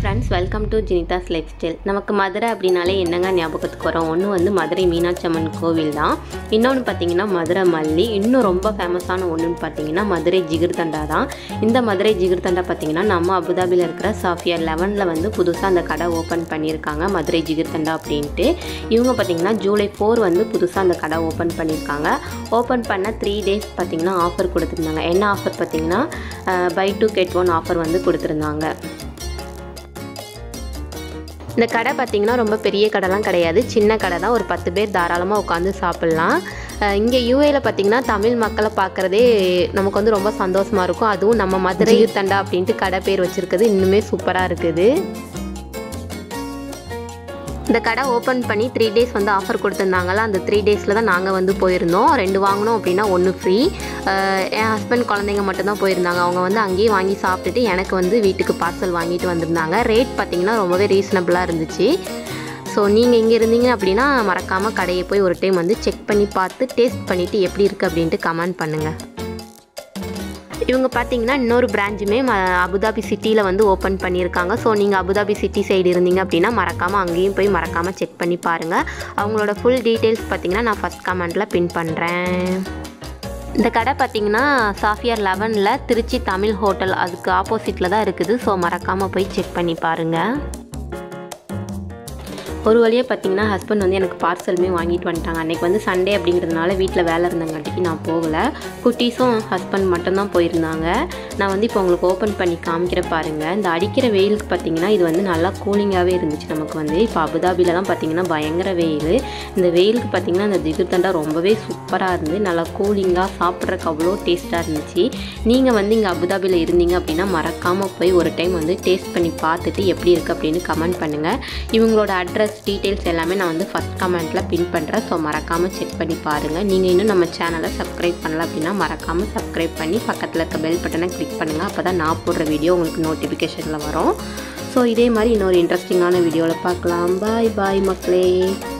friends welcome to Jinitha's life style நமக்கு மதுரை அப்படின்னாலே என்னங்க ஞாபகத்துக்கு வரும் ஒன்று வந்து மதுரை மீனாட்சி அம்மன் கோவில் தான் இன்னொன்று பார்த்தீங்கன்னா மதுரை மல்லி இன்னும் ரொம்ப ஃபேமஸான ஒன்றுன்னு பார்த்தீங்கன்னா மதுரை ஜிகிர்தண்டா தான் இந்த மதுரை ஜிகிர்தண்டா பார்த்தீங்கன்னா நம்ம அபுதாபியில் இருக்கிற சாஃபியா லெவனில் வந்து புதுசாக அந்த கடை ஓப்பன் பண்ணியிருக்காங்க மதுரை ஜிகிர்தண்டா அப்படின்ட்டு இவங்க பார்த்தீங்கன்னா ஜூலை ஃபோர் வந்து புதுசாக அந்த கடை ஓப்பன் பண்ணியிருக்காங்க ஓப்பன் பண்ண த்ரீ டேஸ் பார்த்தீங்கன்னா ஆஃபர் கொடுத்துருந்தாங்க என்ன ஆஃபர் பார்த்தீங்கன்னா buy two get one offer வந்து கொடுத்துருந்தாங்க இந்த கடை பார்த்திங்கன்னா ரொம்ப பெரிய கடைலாம் கிடையாது சின்ன கடை தான் ஒரு பத்து பேர் தாராளமாக உட்காந்து சாப்பிட்லாம் இங்கே யூஏல பார்த்திங்கன்னா தமிழ் மக்களை பார்க்குறதே நமக்கு வந்து ரொம்ப சந்தோஷமாக இருக்கும் அதுவும் நம்ம மதுரை தண்டா அப்படின்ட்டு கடை பேர் வச்சுருக்குது இன்னுமே சூப்பராக இருக்குது இந்த கடை ஓப்பன் பண்ணி த்ரீ டேஸ் வந்து ஆஃபர் கொடுத்துருந்தாங்களா அந்த த்ரீ டேஸில் தான் நாங்கள் வந்து போயிருந்தோம் ரெண்டு வாங்கினோம் அப்படின்னா ஒன்று ஃப்ரீ என் ஹஸ்பண்ட் குழந்தைங்க மட்டும்தான் போயிருந்தாங்க அவங்க வந்து அங்கேயே வாங்கி சாப்பிட்டுட்டு எனக்கு வந்து வீட்டுக்கு பார்சல் வாங்கிட்டு வந்திருந்தாங்க ரேட் பார்த்திங்கன்னா ரொம்பவே ரீசனபிளாக இருந்துச்சு ஸோ நீங்கள் இங்கே இருந்தீங்க அப்படின்னா மறக்காமல் கடையை போய் ஒரு டைம் வந்து செக் பண்ணி பார்த்து டேஸ்ட் பண்ணிவிட்டு எப்படி இருக்குது அப்படின்ட்டு கமெண்ட் பண்ணுங்கள் இவங்க பார்த்தீங்கன்னா இன்னொரு பிரான்ச்சுமே ம அபுதாபி சிட்டியில் வந்து ஓப்பன் பண்ணியிருக்காங்க ஸோ நீங்கள் அபுதாபி சிட்டி சைடு இருந்தீங்க அப்படின்னா மறக்காமல் அங்கேயும் போய் மறக்காமல் செக் பண்ணி பாருங்கள் அவங்களோட ஃபுல் டீட்டெயில்ஸ் பார்த்தீங்கன்னா நான் ஃபஸ்ட் கமெண்ட்டில் பின் பண்ணுறேன் இந்த கடை பார்த்தீங்கன்னா சாஃபியர் லெவனில் திருச்சி தமிழ் ஹோட்டல் அதுக்கு ஆப்போசிட்டில் தான் இருக்குது ஸோ மறக்காமல் போய் செக் பண்ணி பாருங்கள் ஒரு வழியாக பார்த்தீங்கன்னா ஹஸ்பண்ட் வந்து எனக்கு பார்சலுமே வாங்கிட்டு வந்துட்டாங்க அன்றைக்கி வந்து சண்டே அப்படிங்கிறதுனால வீட்டில் வேலை இருந்தங்காட்டிக்கு நான் போகலை குட்டீஸும் ஹஸ்பண்ட் மட்டும்தான் போயிருந்தாங்க நான் வந்து இப்போ உங்களுக்கு ஓப்பன் பண்ணி காமிக்கிற பாருங்கள் இந்த அடிக்கிற வெயிலுக்கு பார்த்தீங்கன்னா இது வந்து நல்லா கூலிங்காகவே இருந்துச்சு நமக்கு வந்து இப்போ அபுதாபிலலாம் பார்த்தீங்கன்னா பயங்கர வெயில் இந்த வெயிலுக்கு பார்த்தீங்கன்னா இந்த ஜிகுர்தண்டா ரொம்பவே சூப்பராக இருந்து நல்லா கூலிங்காக சாப்பிட்றதுக்கு அவ்வளோ டேஸ்ட்டாக இருந்துச்சு நீங்கள் வந்து இங்கே அபுதாபியில் இருந்தீங்க அப்படின்னா மறக்காமல் போய் ஒரு டைம் வந்து டேஸ்ட் பண்ணி பார்த்துட்டு எப்படி இருக்குது அப்படின்னு கமெண்ட் பண்ணுங்கள் இவங்களோட அட்ரஸ் அட்ரஸ் டீட்டெயில்ஸ் எல்லாமே நான் வந்து ஃபஸ்ட் கமெண்ட்டில் பின் பண்ணுறேன் ஸோ மறக்காமல் செக் பண்ணி பாருங்கள் நீங்கள் இன்னும் நம்ம சேனலை சப்ஸ்கிரைப் பண்ணல அப்படின்னா மறக்காமல் சப்ஸ்கிரைப் பண்ணி பக்கத்தில் இருக்க பெல் பட்டனை கிளிக் பண்ணுங்கள் அப்போ தான் நான் போடுற வீடியோ உங்களுக்கு நோட்டிஃபிகேஷனில் வரும் ஸோ இதே மாதிரி இன்னொரு இன்ட்ரெஸ்டிங்கான வீடியோவில் பார்க்கலாம் பாய் பாய் மக்களே